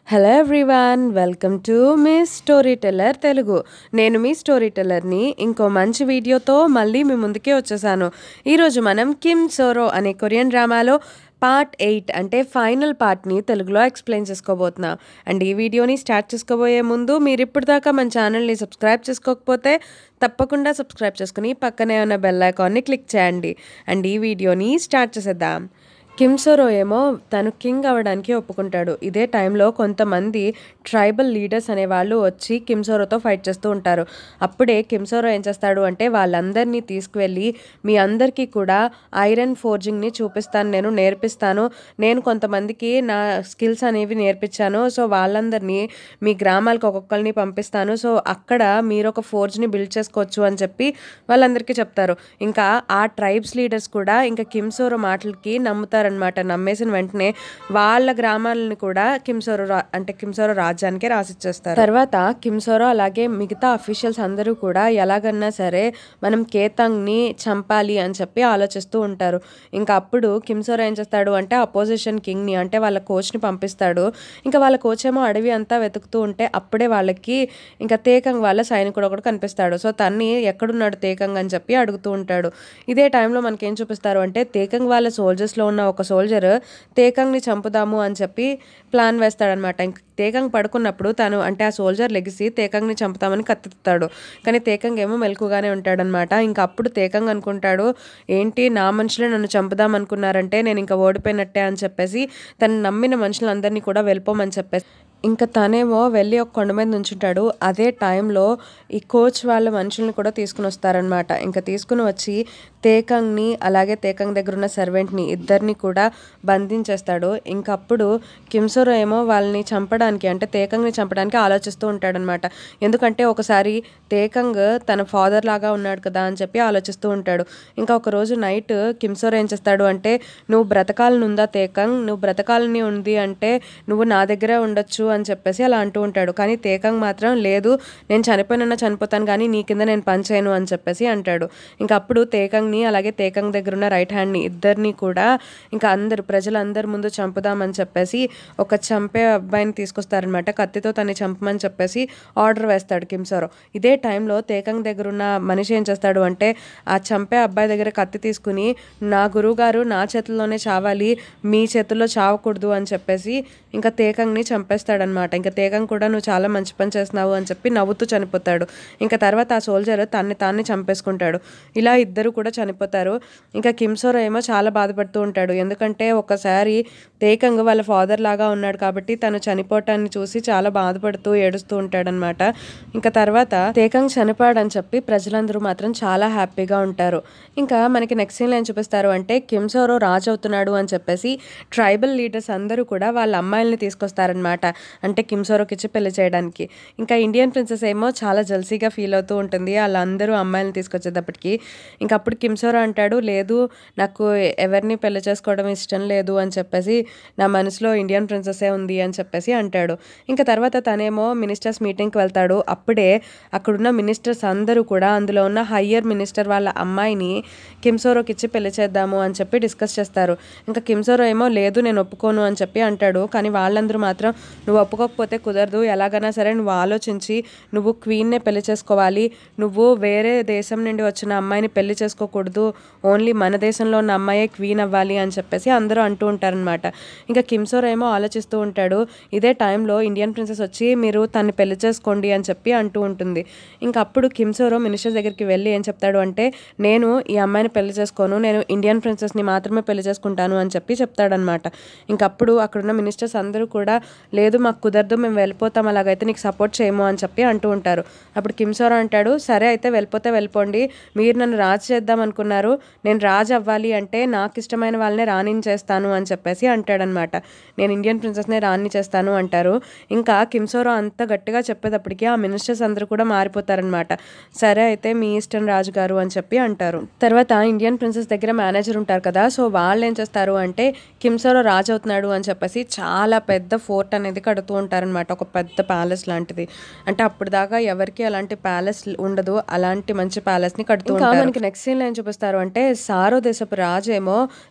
hello everyone welcome to మీ story teller Telugu నేను మీ స్టోరీ టెల్లర్ని ఇంకో మంచి వీడియోతో మళ్ళీ మీ ముందుకే వచ్చేసాను ఈరోజు మనం కిమ్ సోరో అనే కొరియన్ డ్రామాలో పార్ట్ ఎయిట్ అంటే ఫైనల్ పార్ట్ని తెలుగులో ఎక్స్ప్లెయిన్ చేసుకోబోతున్నాం అండ్ ఈ వీడియోని స్టార్ట్ చేసుకోబోయే ముందు మీరు ఇప్పటిదాకా మన ఛానల్ని సబ్స్క్రైబ్ చేసుకోకపోతే తప్పకుండా సబ్స్క్రైబ్ చేసుకుని పక్కనే ఉన్న బెల్ ఐకాన్ని క్లిక్ చేయండి అండ్ ఈ వీడియోని స్టార్ట్ చేసేద్దాం కిమ్ సోరో ఏమో తను కింగ్ అవ్వడానికి ఒప్పుకుంటాడు ఇదే టైంలో కొంతమంది ట్రైబల్ లీడర్స్ అనేవాళ్ళు వచ్చి కిమ్ సోరోతో ఫైట్ చేస్తూ ఉంటారు అప్పుడే కిమ్ సోరో ఏం చేస్తాడు అంటే వాళ్ళందరినీ తీసుకువెళ్ళి మీ అందరికీ కూడా ఐరన్ ఫోర్జింగ్ని చూపిస్తాను నేను నేర్పిస్తాను నేను కొంతమందికి నా స్కిల్స్ అనేవి నేర్పించాను సో వాళ్ళందరినీ మీ గ్రామాలకు ఒక్కొక్కరిని పంపిస్తాను సో అక్కడ మీరు ఒక ఫోర్జ్ని బిల్డ్ చేసుకోవచ్చు అని చెప్పి వాళ్ళందరికీ చెప్తారు ఇంకా ఆ ట్రైబ్స్ లీడర్స్ కూడా ఇంకా కిమ్ సోరో మాటలకి నమ్ముతారనమాట నమ్మేసిన వెంటనే వాళ్ళ గ్రామాలను కూడా కిమ్సోరో రా అంటే కిమ్సోరో రాజ్యానికే రాసిచ్చేస్తారు తర్వాత కిమ్సోరో అలాగే మిగతా అఫీషియల్స్ అందరూ కూడా ఎలాగన్నా సరే మనం కేతాంగ్ని చంపాలి అని చెప్పి ఆలోచిస్తూ ఉంటారు ఇంకా అప్పుడు కిమ్సోరో ఏం చేస్తాడు అంటే అపోజిషన్ కింగ్ని అంటే వాళ్ళ కోచ్ని పంపిస్తాడు ఇంకా వాళ్ళ కోచ్ ఏమో అడవి అంతా వెతుకుతూ ఉంటే అప్పుడే వాళ్ళకి ఇంకా తేకంగ్ వాళ్ళ సైనికుడు ఒకడు కనిపిస్తాడు సో తన్ని ఎక్కడున్నాడు తేకంగ్ అని చెప్పి అడుగుతూ ఉంటాడు ఇదే టైంలో మనకేం చూపిస్తారు అంటే తేకంగ్ వాళ్ళ సోల్జర్స్లో ఉన్న ఒక సోల్జర్ తేకంగ్ని చంపుదాము అని చెప్పి ప్లాన్ వేస్తాడనమాట ఇంక తేకంగ్ పడుకున్నప్పుడు తను అంటే ఆ సోల్జర్ లెగిసి తేకంగ్ని చంపుతామని కత్తిస్తాడు కానీ తేకంగ్ ఏమో మెలకుగానే ఉంటాడనమాట ఇంకా అప్పుడు తేకంగ్ అనుకుంటాడు ఏంటి నా మనుషులే నన్ను చంపుదాం అనుకున్నారంటే నేను ఇంకా ఓడిపోయినట్టే అని చెప్పేసి తను నమ్మిన మనుషులందరినీ కూడా వెళ్ళిపోమని చెప్పేసి ఇంకా తనేమో వెళ్ళి ఒక కొండ మీద నుంచుంటాడు అదే టైంలో ఈ కోచ్ వాళ్ళ మనుషుల్ని కూడా తీసుకుని వస్తారనమాట ఇంకా తీసుకుని వచ్చి తేకంగ్ని అలాగే తేకంగ్ దగ్గర ఉన్న సర్వెంట్ని ఇద్దరిని కూడా బంధించేస్తాడు ఇంకా అప్పుడు కిమ్సోరో ఏమో వాళ్ళని చంపడానికి అంటే తేకంగ్ని చంపడానికి ఆలోచిస్తూ ఉంటాడనమాట ఎందుకంటే ఒకసారి తేకంగ్ తన ఫాదర్ లాగా ఉన్నాడు కదా అని చెప్పి ఆలోచిస్తూ ఉంటాడు ఇంకా ఒక రోజు నైట్ కిమ్సోరో ఏం చేస్తాడు అంటే నువ్వు బ్రతకాలని ఉందా తేకంగ్ నువ్వు బ్రతకాలని ఉంది అంటే నువ్వు నా దగ్గరే ఉండొచ్చు అని చెప్పేసి అలా అంటూ ఉంటాడు కానీ తేకంగ్ మాత్రం లేదు నేను చనిపోయినా చనిపోతాను కానీ నీ కింద నేను పనిచేయను అని చెప్పేసి అంటాడు ఇంకా అప్పుడు తేకంగ్ని అలాగే తేకంగ్ దగ్గర ఉన్న రైట్ హ్యాండ్ని ఇద్దరిని కూడా ఇంకా అందరు ప్రజలందరి ముందు చంపుదామని చెప్పేసి ఒక చంపే అబ్బాయిని తీసుకొస్తారనమాట కత్తితో తన్ని చంపమని చెప్పేసి ఆర్డర్ వేస్తాడు కిమ్సోరో ఇదే టైంలో తేకంగ్ దగ్గర ఉన్న మనిషి ఏం చేస్తాడు అంటే ఆ చంపే అబ్బాయి దగ్గర కత్తి తీసుకుని నా గురువుగారు నా చేతుల్లోనే చావాలి మీ చేతుల్లో చావకూడదు అని చెప్పేసి ఇంకా తేకంగ్ని చంపేస్తాడనమాట ఇంకా తేకంగ్ కూడా నువ్వు చాలా మంచి పని చేస్తున్నావు అని చెప్పి నవ్వుతూ చనిపోతాడు ఇంకా తర్వాత ఆ సోల్జర్ తన్ని తాన్ని చంపేసుకుంటాడు ఇలా ఇద్దరు కూడా చనిపోతారు ఇంకా కిమ్సోరో ఏమో చాలా బాధపడుతూ ఉంటాడు ఎందుకంటే ఒకసారి తేకంగ్ వాళ్ళ ఫాదర్ లాగా ఉన్నాడు కాబట్టి తను చనిపోవటాన్ని చూసి చాలా బాధపడుతూ ఏడుస్తూ ఉంటాడనమాట ఇంకా తర్వాత తేకంగ్ చనిపోయాడని చెప్పి ప్రజలందరూ మాత్రం చాలా హ్యాపీగా ఉంటారు ఇంకా మనకి నెక్స్ట్ సీన్లో ఏం చూపిస్తారు అంటే కిమ్సోరో రాజు అవుతున్నాడు అని చెప్పేసి ట్రైబల్ లీడర్స్ అందరూ కూడా వాళ్ళ అమ్మాయిల్ని తీసుకొస్తారనమాట అంటే కిమ్సోరోకి ఇచ్చి పెళ్లి చేయడానికి ఇంకా ఇండియన్ ప్రిన్సెస్ ఏమో చాలా జల్సీగా ఫీల్ అవుతూ ఉంటుంది వాళ్ళందరూ అమ్మాయిల్ని తీసుకొచ్చేటప్పటికి ఇంకా అప్పుడు కిమ్సోరో అంటాడు లేదు నాకు ఎవరిని పెళ్లి చేసుకోవడం ఇష్టం లేదు అని చెప్పేసి నా మనసులో ఇండియన్ ప్రిన్సెసే ఉంది అని చెప్పేసి అంటాడు ఇంకా తర్వాత తనేమో మినిస్టర్స్ మీటింగ్కి వెళ్తాడు అప్పుడే అక్కడున్న మినిస్టర్స్ అందరూ కూడా అందులో ఉన్న హయ్యర్ మినిస్టర్ వాళ్ళ అమ్మాయిని కిమ్సోరోకి ఇచ్చి పెళ్లి చేద్దాము అని చెప్పి డిస్కస్ చేస్తారు ఇంకా కిమ్సోరో ఏమో లేదు నేను ఒప్పుకోను అని చెప్పి అంటాడు కానీ వాళ్ళందరూ మాత్రం నువ్వు ఒప్పుకోకపోతే కుదరదు ఎలాగైనా సరే నువ్వు ఆలోచించి నువ్వు క్వీన్నే పెళ్లి చేసుకోవాలి నువ్వు వేరే దేశం నుండి వచ్చిన అమ్మాయిని పెళ్లి చేసుకోకూడదు ఓన్లీ మన దేశంలో ఉన్న అమ్మాయే క్వీన్ అవ్వాలి అని చెప్పేసి అందరూ అంటూ ఉంటారనమాట ఇంకా కిమ్సోర్ ఏమో ఆలోచిస్తూ ఉంటాడు ఇదే టైంలో ఇండియన్ ప్రిన్సెస్ వచ్చి మీరు తన్ని పెళ్లి చేసుకోండి అని చెప్పి అంటూ ఉంటుంది ఇంకా అప్పుడు కిమ్సోరో మినిస్టర్ దగ్గరికి వెళ్ళి ఏం చెప్తాడు అంటే నేను ఈ అమ్మాయిని పెళ్లి చేసుకోను నేను ఇండియన్ ప్రిన్సెస్ని మాత్రమే పెళ్లి చేసుకుంటాను అని చెప్పి చెప్తాడనమాట ఇంకప్పుడు అక్కడున్న మినిస్టర్స్ అందరూ కూడా లేదు మాకు కుదరదు మేము వెళ్ళిపోతాం అలాగైతే నీకు సపోర్ట్ చేయము అని చెప్పి అంటూ ఉంటారు అప్పుడు కిమ్సోరో అంటాడు సరే అయితే వెళ్ళిపోతే వెళ్ళిపోండి మీరు నన్ను రాజు చేద్దాం అనుకున్నారు నేను రాజు అవ్వాలి అంటే నాకు ఇష్టమైన వాళ్ళనే రాణిని చేస్తాను అని చెప్పేసి అంటాడనమాట నేను ఇండియన్ ప్రిన్సెస్నే రాణి చేస్తాను అంటారు ఇంకా కిమ్సోరో అంత గట్టిగా చెప్పేటప్పటికి ఆ మినిస్టర్స్ అందరూ కూడా మారిపోతారనమాట సరే అయితే మీ ఇష్టం రాజు గారు అని చెప్పి అంటారు తర్వాత ఇండియన్ ప్రిన్సెస్ దగ్గర మేనేజర్ ఉంటారు కదా సో వాళ్ళు ఏం చేస్తారు అంటే కిమ్సోరో రాజు అవుతున్నాడు అని చెప్పేసి చాలా పెద్ద ఫోర్ట్ అనేది కడుతూ ఉంటారనమాట ఒక పెద్ద ప్యాలెస్ లాంటిది అంటే అప్పుడు దాకా ఎవరికి అలాంటి ప్యాలెస్ ఉండదు అలాంటి మంచి ప్యాలెస్ ని కడుతూ ఉంటారు మనకి నెక్స్ట్ సీన్ ఏం చూపిస్తారు అంటే సారో దేశపు రాజు ఏమో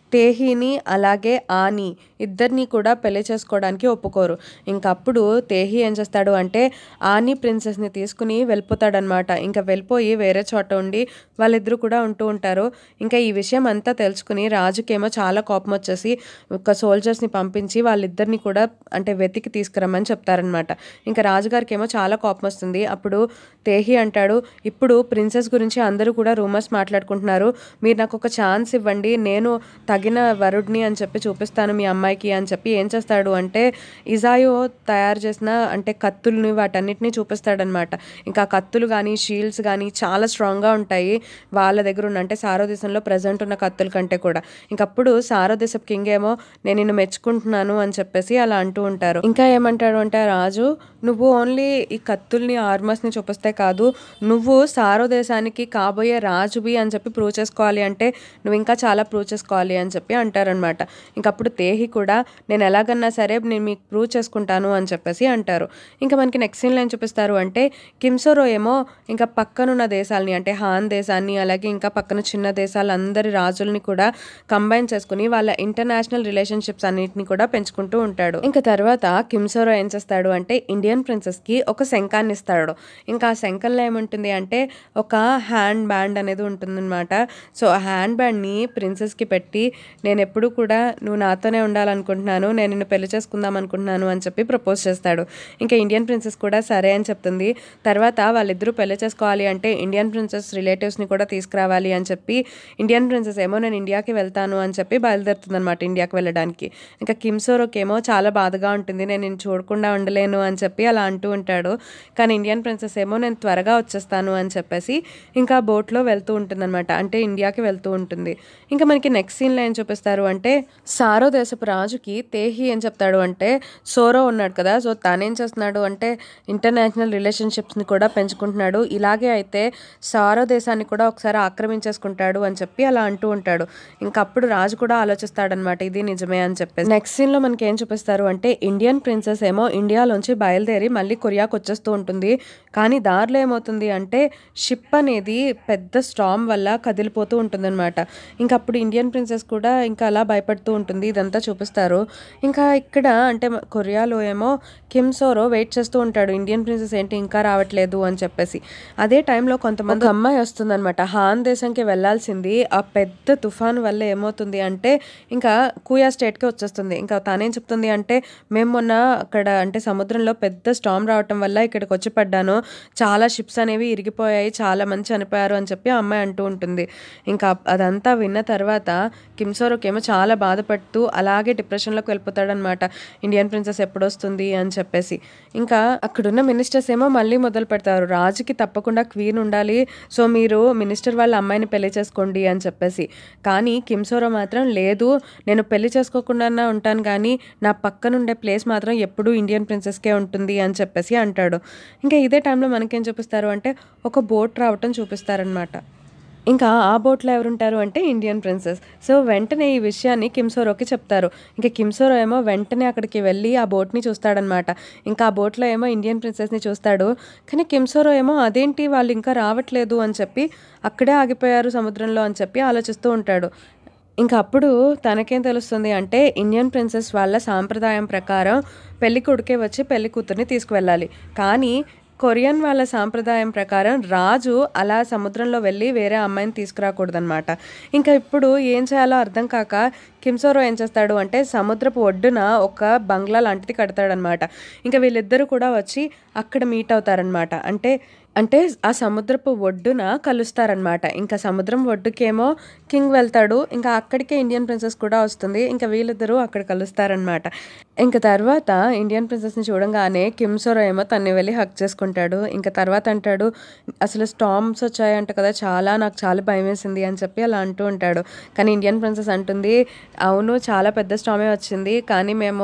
తేహిని అలాగే ఆని ఇద్దరిని కూడా పెళ్లి చేసుకోవడానికి ఒప్పుకోరు ఇంకప్పుడు తేహి ఏం చేస్తాడు అంటే ఆని ప్రిన్సెస్ని తీసుకుని వెళ్ళిపోతాడనమాట ఇంకా వెళ్ళిపోయి వేరే చోట ఉండి వాళ్ళిద్దరూ కూడా ఉంటూ ఉంటారు ఇంకా ఈ విషయం అంతా తెలుసుకుని రాజుకేమో చాలా కోపం వచ్చేసి ఒక సోల్జర్స్ని పంపించి వాళ్ళిద్దరిని కూడా అంటే వెతికి తీసుకురమ్మని చెప్తారనమాట ఇంకా రాజుగారికి ఏమో చాలా కోపం వస్తుంది అప్పుడు తేహి అంటాడు ఇప్పుడు ప్రిన్సెస్ గురించి అందరూ కూడా రూమర్స్ మాట్లాడుకుంటున్నారు మీరు నాకు ఒక ఛాన్స్ ఇవ్వండి నేను తగిన వరుడిని అని చెప్పి చూపిస్తాను మీ అమ్మాయికి అని చెప్పి ఏం చేస్తాడు అంటే ఇజాయో తయారు చేసిన అంటే కత్తుల్ని వాటన్నిటిని చూపిస్తాడనమాట ఇంకా కత్తులు కానీ షీల్డ్స్ కానీ చాలా స్ట్రాంగ్గా ఉంటాయి వాళ్ళ దగ్గర ఉన్న అంటే సారో దేశంలో ప్రజెంట్ ఉన్న కత్తుల కంటే కూడా ఇంకప్పుడు సారో దేశపు కింగ్ ఏమో నేను నిన్ను మెచ్చుకుంటున్నాను అని చెప్పేసి అలా అంటూ ఉంటారు ఇంకా ఏమంటాడు అంటే రాజు నువ్వు ఓన్లీ ఈ కత్తుల్ని ఆర్మర్స్ని చూపిస్తే కాదు నువ్వు సారో దేశానికి కాబోయే రాజువి అని చెప్పి ప్రూవ్ చేసుకోవాలి అంటే నువ్వు ఇంకా చాలా ప్రూవ్ చేసుకోవాలి అని చెప్పి అంటారనమాట ఇంకప్పుడు తేహి కూడా నేను ఎలాగన్నా సరే నేను మీకు ప్రూవ్ చేసుకుంటాను అని చెప్పేసి అంటారు ఇంకా మనకి నెక్స్ట్ సీన్లో ఏం చూపిస్తారు అంటే కిమ్సోరో ఏమో ఇంకా పక్కనున్న దేశాలని అంటే హాన్ దేశాన్ని అలాగే ఇంకా పక్కన చిన్న దేశాలందరి రాజుల్ని కూడా కంబైన్ చేసుకుని వాళ్ళ ఇంటర్నేషనల్ రిలేషన్షిప్స్ అన్నిటిని కూడా పెంచుకుంటూ ఉంటాడు ఇంకా తర్వాత కిమ్సోరో ఏం చేస్తాడు అంటే ఇండియన్ ప్రిన్సెస్కి ఒక శంఖాన్ని ఇస్తాడు ఇంకా ఆ శంఖంలో ఏముంటుంది అంటే ఒక హ్యాండ్ బ్యాండ్ అనేది ఉంటుందన్నమాట సో ఆ హ్యాండ్ బ్యాండ్ని ప్రిన్సెస్కి పెట్టి నేను ఎప్పుడు కూడా నువ్వు నాతోనే ఉండాలనుకుంటున్నాను నేను నిన్ను పెళ్లి చేసుకుందాం అనుకుంటున్నాను అని చెప్పి ప్రపోజ్ చేస్తాడు ఇంకా ఇండియన్ ప్రిన్సెస్ కూడా సరే అని చెప్తుంది తర్వాత వాళ్ళిద్దరూ పెళ్లి చేసుకోవాలి అంటే ఇండియన్ ప్రిన్సెస్ రిలేటివ్స్ని కూడా తీసుకురావాలి అని చెప్పి ఇండియన్ ప్రిన్సెస్ ఏమో నేను ఇండియాకి వెళ్తాను అని చెప్పి బయలుదేరుతుంది అనమాట ఇండియాకి వెళ్ళడానికి ఇంకా కిమ్సోరోకి ఏమో చాలా బాధగా ఉంటుంది నేను నేను చూడకుండా ఉండలేను అని చెప్పి అలా అంటూ ఉంటాడు కానీ ఇండియన్ ప్రిన్సెస్ ఏమో నేను త్వరగా వచ్చేస్తాను అని చెప్పేసి ఇంకా బోట్లో వెళ్తూ ఉంటుందన్నమాట అంటే ఇండియాకి వెళ్తూ ఉంటుంది ఇంకా మనకి నెక్స్ట్ సీన్లో ఏం చూపిస్తారు అంటే సారో దేశపు రాజుకి తేహి ఏం చెప్తాడు అంటే సోరో ఉన్నాడు కదా సో తనేం చేస్తున్నాడు అంటే ఇంటర్నేషనల్ రిలేషన్షిప్స్ని కూడా పెంచుకుంటున్నాడు ఇలాగే అయితే సారో దేశాన్ని కూడా ఒకసారి ఆక్రమించేసుకుంటాడు అని చెప్పి అలా అంటూ ఉంటాడు ఇంకా అప్పుడు రాజు కూడా ఆలోచిస్తాడనమాట ఇది నిజమే అని చెప్పి నెక్స్ట్ సీన్లో మనకి ఏం చూపిస్తారు అంటే ఇండియన్ ప్రిన్సెస్ ఏమో ఇండియాలోంచి బయలుదేరి మళ్ళీ కొరియాకి వచ్చేస్తూ ఉంటుంది కానీ దారిలో ఏమవుతుంది అంటే షిప్ అనేది పెద్ద స్టామ్ వల్ల కదిలిపోతూ ఉంటుందన్నమాట ఇంకా అప్పుడు ఇండియన్ ప్రిన్సెస్ కూడా ఇంకా అలా భయపడుతూ ఉంటుంది ఇదంతా చూపిస్తారు ఇంకా ఇక్కడ అంటే కొరియాలో ఏమో కిమ్సోరో వెయిట్ చేస్తూ ఉంటాడు ఇండియన్ ప్రిన్సెస్ ఏంటి ఇంకా రావట్లేదు అని చెప్పేసి అదే టైంలో కొంతమంది ఒక అమ్మాయి వస్తుందన్నమాట హాన్ దేశంకి వెళ్ళాల్సింది ఆ పెద్ద తుఫాన్ వల్ల ఏమవుతుంది అంటే ఇంకా కూయా స్టేట్కి వచ్చేస్తుంది ఇంకా తనేం చెప్తుంది అంటే మేము మొన్న అక్కడ అంటే సముద్రంలో పెద్ద స్టామ్ రావటం వల్ల ఇక్కడికి వచ్చి పడ్డాను చాలా షిప్స్ అనేవి ఇరిగిపోయాయి చాలా మంది చనిపోయారు అని చెప్పి ఆ అమ్మాయి అంటూ ఉంటుంది ఇంకా అదంతా విన్న తర్వాత కిమ్సోరోకి ఏమో చాలా బాధపడుతూ అలాగే డిప్రెషన్లోకి వెళ్ళిపోతాడనమాట ఇండియన్ ప్రిన్సెస్ ఎప్పుడు వస్తుంది అని చెప్పేసి ఇంకా అక్కడున్న మినిస్టర్స్ ఏమో మళ్ళీ మొదలు పెడతారు రాజుకి తప్పకుండా క్వీన్ ఉండాలి సో మీరు మినిస్టర్ వాళ్ళ అమ్మాయిని పెళ్లి చేసుకోండి అని చెప్పేసి కానీ కిమ్సోరో మాత్రం లేదు నేను పెళ్లి చేసుకోకుండా ఉంటాను కానీ నా పక్కన ఉండే ప్లేస్ మాత్రం ఎప్పుడూ ఇండియన్ ప్రిన్సెస్కే ఉంటుంది అని చెప్పేసి అంటాడు ఇంకా ఇదే టైంలో మనకేం చూపిస్తారు అంటే ఒక బోట్ రావటం చూపిస్తారనమాట ఇంకా ఆ బోట్లో ఎవరుంటారు అంటే ఇండియన్ ప్రిన్సెస్ సో వెంటనే ఈ విషయాన్ని కిమ్సోరోకి చెప్తారు ఇంకా కిమ్సోరో ఏమో వెంటనే అక్కడికి వెళ్ళి ఆ బోట్ని చూస్తాడనమాట ఇంకా ఆ బోట్లో ఏమో ఇండియన్ ప్రిన్సెస్ని చూస్తాడు కానీ కిమ్సోరో ఏమో అదేంటి వాళ్ళు ఇంకా రావట్లేదు అని చెప్పి అక్కడే ఆగిపోయారు సముద్రంలో అని చెప్పి ఆలోచిస్తూ ఉంటాడు ఇంకా అప్పుడు తనకేం తెలుస్తుంది అంటే ఇండియన్ ప్రిన్సెస్ వాళ్ళ సాంప్రదాయం ప్రకారం పెళ్లి కొడుకే వచ్చి పెళ్లి కూతుర్ని తీసుకువెళ్ళాలి కానీ కొరియన్ వాళ్ళ సాంప్రదాయం ప్రకారం రాజు అలా సముద్రంలో వెళ్ళి వేరే అమ్మాయిని తీసుకురాకూడదనమాట ఇంకా ఇప్పుడు ఏం చేయాలో అర్థం కాక కిమ్సోరో ఏం చేస్తాడు అంటే సముద్రపు ఒడ్డున ఒక బంగ్లా లాంటిది కడతాడనమాట ఇంకా వీళ్ళిద్దరూ కూడా వచ్చి అక్కడ మీట్ అవుతారనమాట అంటే అంటే ఆ సముద్రపు ఒడ్డున కలుస్తారనమాట ఇంకా సముద్రం ఒడ్డుకేమో కింగ్ వెళ్తాడు ఇంకా అక్కడికే ఇండియన్ ప్రిన్సెస్ కూడా వస్తుంది ఇంకా వీళ్ళిద్దరూ అక్కడ కలుస్తారనమాట ఇంకా తర్వాత ఇండియన్ ప్రిన్సెస్ని చూడంగానే కిమ్సోరో ఏమో తన్ని వెళ్ళి హక్ చేసుకుంటాడు ఇంకా తర్వాత అంటాడు అసలు స్టామ్స్ వచ్చాయంట కదా చాలా నాకు చాలా భయం వేసింది అని చెప్పి అలా అంటూ ఉంటాడు కానీ ఇండియన్ ప్రిన్సెస్ అంటుంది అవును చాలా పెద్ద స్టామే వచ్చింది కానీ మేము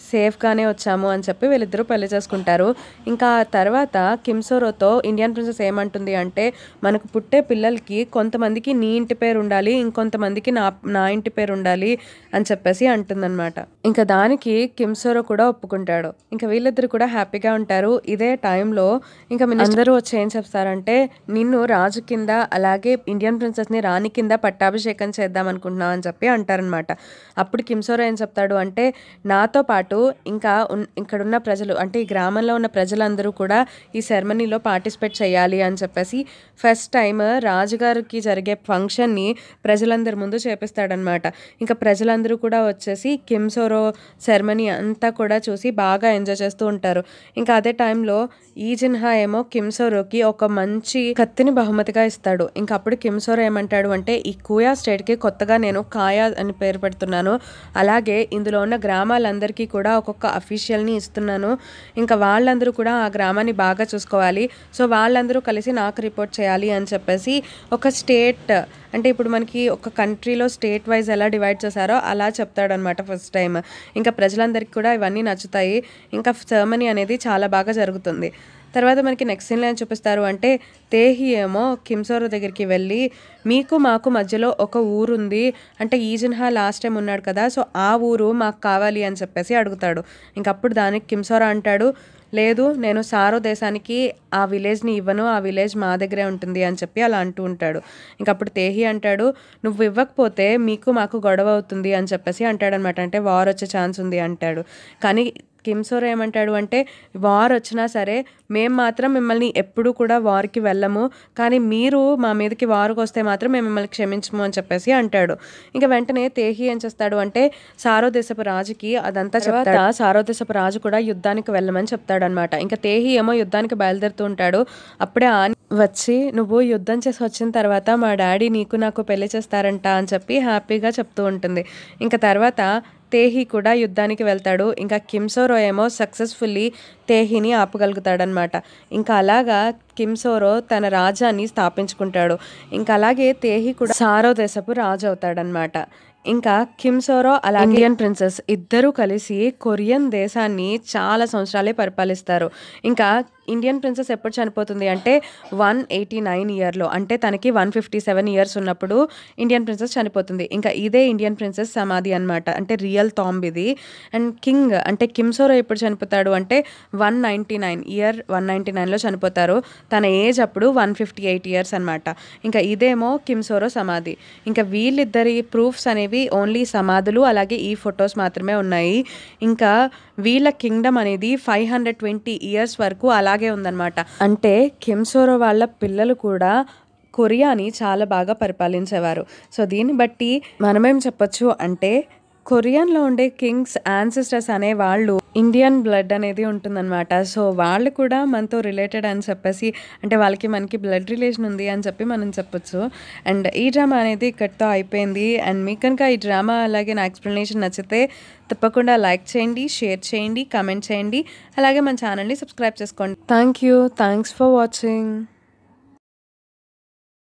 సేఫ్గానే వచ్చాము అని చెప్పి వీళ్ళిద్దరూ పెళ్లి చేసుకుంటారు ఇంకా ఆ తర్వాత కిమ్సోరోతో ఇండియన్ ప్రిన్సెస్ ఏమంటుంది అంటే మనకు పుట్టే పిల్లలకి కొంతమందికి నీ ఇంటి పేరు ఉండాలి ఇంకొంతమందికి నా నా ఇంటి పేరు ఉండాలి అని చెప్పేసి అంటుందన్నమాట ఇంకా దానికి కిమ్సోరో కూడా ఒప్పుకుంటాడు ఇంకా వీళ్ళిద్దరు కూడా హ్యాపీగా ఉంటారు ఇదే టైంలో ఇంకా అందరూ వచ్చి ఏం చెప్తారంటే నిన్ను రాజు కింద అలాగే ఇండియన్ ప్రిన్సెస్ని రాణి కింద పట్టాభిషేకం చేద్దాం అనుకుంటున్నాం అని చెప్పి అంటారనమాట అప్పుడు కిమ్సోరో ఏం చెప్తాడు అంటే నాతో పాటు ఇంకా ఉన్- ఇక్కడున్న ప్రజలు అంటే ఈ గ్రామంలో ఉన్న ప్రజలందరూ కూడా ఈ సెరమనీలో పార్టిసిపేట్ చేయాలి అని చెప్పేసి ఫస్ట్ టైం రాజుగారికి జరిగే ఫంక్షన్ని ప్రజలందరి ముందు చేపిస్తాడనమాట ఇంకా ప్రజలందరూ కూడా వచ్చేసి కిమ్సోరో సెరమనీ అంతా కూడా చూసి బాగా ఎంజాయ్ చేస్తూ ఉంటారు ఇంకా అదే టైంలో ఈ జిన్హా ఏమో కిమ్సోరోకి ఒక మంచి కత్తిని బహుమతిగా ఇస్తాడు ఇంకా అప్పుడు కిమ్సోరో ఏమంటాడు అంటే ఈ కూయా స్టేట్కి కొత్తగా నేను కాయా అని పేరు పెడుతున్నాను అలాగే ఇందులో ఉన్న గ్రామాలందరికీ కూడా ఒక్కొక్క అఫీషియల్ని ఇస్తున్నాను ఇంకా వాళ్ళందరూ కూడా ఆ గ్రామాన్ని బాగా చూసుకోవాలి సో వాళ్ళందరూ కలిసి నాకు రిపోర్ట్ చేయాలి అని చెప్పేసి ఒక స్టేట్ అంటే ఇప్పుడు మనకి ఒక కంట్రీలో స్టేట్ వైజ్ ఎలా డివైడ్ చేశారో అలా చెప్తాడనమాట ఫస్ట్ టైం ఇంకా ప్రజలందరికీ కూడా ఇవన్నీ నచ్చుతాయి ఇంకా సెర్మనీ అనేది చాలా బాగా జరుగుతుంది తర్వాత మనకి నెక్స్ట్ సీన్లో ఏం చూపిస్తారు అంటే తేహి ఏమో కిమ్సోరో దగ్గరికి వెళ్ళి మీకు మాకు మధ్యలో ఒక ఊరు ఉంది అంటే ఈజన్హా లాస్ట్ టైం ఉన్నాడు కదా సో ఆ ఊరు మాకు కావాలి అని చెప్పేసి అడుగుతాడు ఇంకప్పుడు దానికి కిమ్సోరా అంటాడు లేదు నేను సారో దేశానికి ఆ విలేజ్ని ఇవ్వను ఆ విలేజ్ మా దగ్గరే ఉంటుంది అని చెప్పి అలా అంటూ ఉంటాడు ఇంకప్పుడు తేహి అంటాడు నువ్వు ఇవ్వకపోతే మీకు మాకు గొడవ అవుతుంది అని చెప్పేసి అంటాడనమాట అంటే వార్ వచ్చే ఛాన్స్ ఉంది అంటాడు కానీ కిమ్సోర్ ఏమంటాడు అంటే వార్ వచ్చినా సరే మేము మాత్రం మిమ్మల్ని ఎప్పుడూ కూడా వార్కి వెళ్ళము కానీ మీరు మా మీదకి వార్కి వస్తే మాత్రం మేము మిమ్మల్ని క్షమించము అని చెప్పేసి అంటాడు ఇంకా వెంటనే తేహి ఏం చేస్తాడు అంటే సారో దేశపు రాజుకి అదంతా తర్వాత సారో దేశపు రాజు కూడా యుద్ధానికి వెళ్ళమని చెప్తాడనమాట ఇంకా తేహి ఏమో యుద్ధానికి బయలుదేరుతూ ఉంటాడు అప్పుడే ఆని వచ్చి నువ్వు యుద్ధం చేసి వచ్చిన తర్వాత మా డాడీ నీకు నాకు పెళ్లి చేస్తారంట అని చెప్పి హ్యాపీగా చెప్తూ ఉంటుంది ఇంకా తర్వాత తేహి కూడా యుద్ధానికి వెళ్తాడు ఇంకా కిమ్సోరో ఏమో సక్సెస్ఫుల్లీ తేహిని ఆపగలుగుతాడనమాట ఇంకా అలాగా కిమ్సోరో తన రాజ్యాన్ని స్థాపించుకుంటాడు ఇంకా అలాగే తేహి కూడా సారో దేశపు రాజు అవుతాడనమాట ఇంకా కిమ్సోరో అలాగే ఇండియన్ ప్రిన్సెస్ ఇద్దరూ కలిసి కొరియన్ దేశాన్ని చాలా సంవత్సరాలే పరిపాలిస్తారు ఇంకా ఇండియన్ ప్రిన్సెస్ ఎప్పుడు చనిపోతుంది అంటే వన్ ఎయిటీ నైన్ ఇయర్లో అంటే తనకి వన్ ఫిఫ్టీ సెవెన్ ఇయర్స్ ఉన్నప్పుడు ఇండియన్ ప్రిన్సెస్ చనిపోతుంది ఇంకా ఇదే ఇండియన్ ప్రిన్సెస్ సమాధి అనమాట అంటే రియల్ టాంబ్ ఇది అండ్ కింగ్ అంటే కిమ్సోరో ఎప్పుడు చనిపోతాడు అంటే one ninety nine year one ninety నైన్లో చనిపోతారు తన ఏజ్ అప్పుడు వన్ ఫిఫ్టీ ఎయిట్ ఇయర్స్ అనమాట ఇంకా ఇదేమో కిమ్సోరో సమాధి ఇంకా వీళ్ళిద్దరి ప్రూఫ్స్ అనేవి ఓన్లీ సమాధులు అలాగే ఈ ఫొటోస్ మాత్రమే ఉన్నాయి ఇంకా వీళ్ళ కింగ్డమ్ అనేది ఫైవ్ హండ్రెడ్ ట్వంటీ ఇయర్స్ వరకు అలాగే ఉందన్నమాట అంటే కిమ్సోరో వాళ్ళ పిల్లలు కూడా కొరియాని చాలా బాగా పరిపాలించేవారు సో దీన్ని బట్టి మనమేం చెప్పొచ్చు అంటే కొరియన్లో ఉండే కింగ్స్ యాన్సిస్టర్స్ అనే వాళ్ళు ఇండియన్ బ్లడ్ అనేది ఉంటుందన్నమాట సో వాళ్ళు కూడా మనతో రిలేటెడ్ అని చెప్పేసి అంటే వాళ్ళకి మనకి బ్లడ్ రిలేషన్ ఉంది అని చెప్పి మనం చెప్పొచ్చు అండ్ ఈ డ్రామా అనేది ఇక్కడితో అయిపోయింది అండ్ మీకు కనుక ఈ డ్రామా అలాగే నా ఎక్స్ప్లెనేషన్ నచ్చితే తప్పకుండా లైక్ చేయండి షేర్ చేయండి కామెంట్ చేయండి అలాగే మన ఛానల్ని సబ్స్క్రైబ్ చేసుకోండి thank you thanks for watching